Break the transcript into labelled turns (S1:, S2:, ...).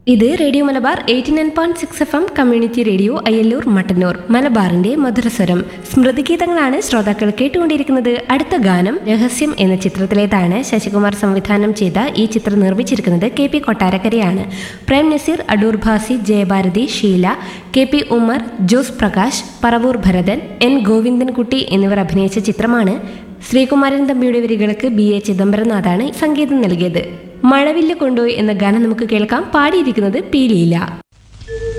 S1: ഇത് radio Malabar eighty nine point six F M community radio Ayyallur Mattannur മലബാറിന്റെ മധുരസ്വരം സ്മൃതിഗീതങ്ങളാണ് ശ്രോതാക്കൾ കേട്ടുകൊണ്ടിരിക്കുന്നത് അടുത്ത ഗാനം രഹസ്യം എന്ന ചിത്രത്തിലേതാണ് ശശികുമാർ സംവിധാനം ചെയ്ത ഈ ചിത്രം നിർമ്മിച്ചിരിക്കുന്നത് കെ പി കൊട്ടാരക്കരയാണ് Prem Nazir Adoor Bhasi Jayabharathi Sheela K P Ummer Jose Prakash Paravur Bharathan N Govindankutty എന്നിവർ അഭിനയിച്ച ചിത്രമാണ് ശ്രീകുമാരൻ തമ്പിയുടെ വരികൾക്ക് ബി എ ചിദംബരനാഥാണ് സംഗീതം നൽകിയത് മഴവില്ല് കൊണ്ടുപോയി എന്ന ഗാനം നമുക്ക് കേൾക്കാം പാടിയിരിക്കുന്നത് പി ലീല